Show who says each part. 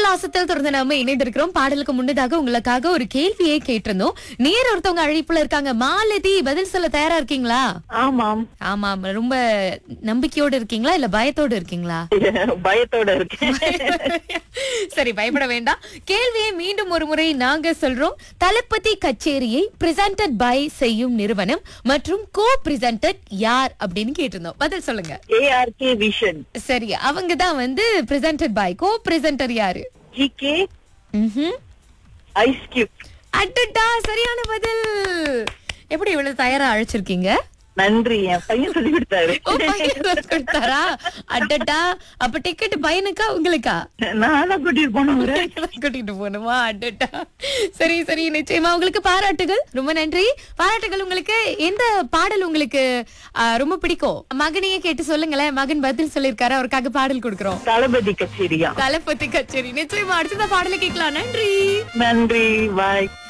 Speaker 1: உல்லாசத்தில் தொடர்ந்து நாம இணைந்திருக்கிறோம் பாடலுக்கு முன்னதாக உங்களுக்காக ஒரு கேள்வியை கேட்டிருந்தோம் நேர் ஒருத்தவங்க அழைப்புல இருக்காங்க மாலதி பதில் சொல்ல தயாரா இருக்கீங்களா
Speaker 2: ஆமாம்
Speaker 1: ஆமா ரொம்ப நம்பிக்கையோட இருக்கீங்களா இல்ல பயத்தோட இருக்கீங்களா
Speaker 2: பயத்தோட இருக்கேன்
Speaker 1: சரி பயப்பட வேண்டாம் கேள்வியை மீண்டும் ஒரு முறை நாங்க சொல்றோம் தளபதி கச்சேரியை பிரசன்டட் பை செய்யும் நிறுவனம் மற்றும் கோ பிரசன்டட் யார் அப்படின்னு கேட்டிருந்தோம் பதில் சொல்லுங்க
Speaker 2: ஏஆர்கே விஷன்
Speaker 1: சரி அவங்க தான் வந்து பிரசன்டட் பை கோ பிரசன்டர் யாரு
Speaker 2: ஜிகே
Speaker 1: ம்ஹும்.
Speaker 2: ஐஸ் கியூப்
Speaker 1: அடடா சரியான பதில் எப்படி இவ்வளவு தயாரா அழைச்சிருக்கீங்க
Speaker 2: நன்றி என் பையன் சொல்லி கொடுத்தாரு
Speaker 1: ஓ, பையன் கொடுத்தாரா அடடா அப்ப டிக்கெட் பையனுக்கா உங்களுக்கா
Speaker 2: நான் தான் கூட்டிட்டு போனேன் ஒரு
Speaker 1: கூட்டிட்டு போகணுமா அடடா சரி சரி நிச்சயமா உங்களுக்கு பாராட்டுகள் ரொம்ப நன்றி பாராட்டுகள் உங்களுக்கு எந்த பாடல் உங்களுக்கு ஆ, ரொம்ப பிடிக்கும் மகனையே கேட்டு சொல்லுங்களேன் மகன் பதில் சொல்லியிருக்காரு அவருக்காக பாடல் கொடுக்குறோம்
Speaker 2: தளபதி கச்சேரியா
Speaker 1: தளபதி கச்சேரி நிச்சயமா அடுத்த பாடலை கேட்கலாம் நன்றி
Speaker 2: நன்றி பாய்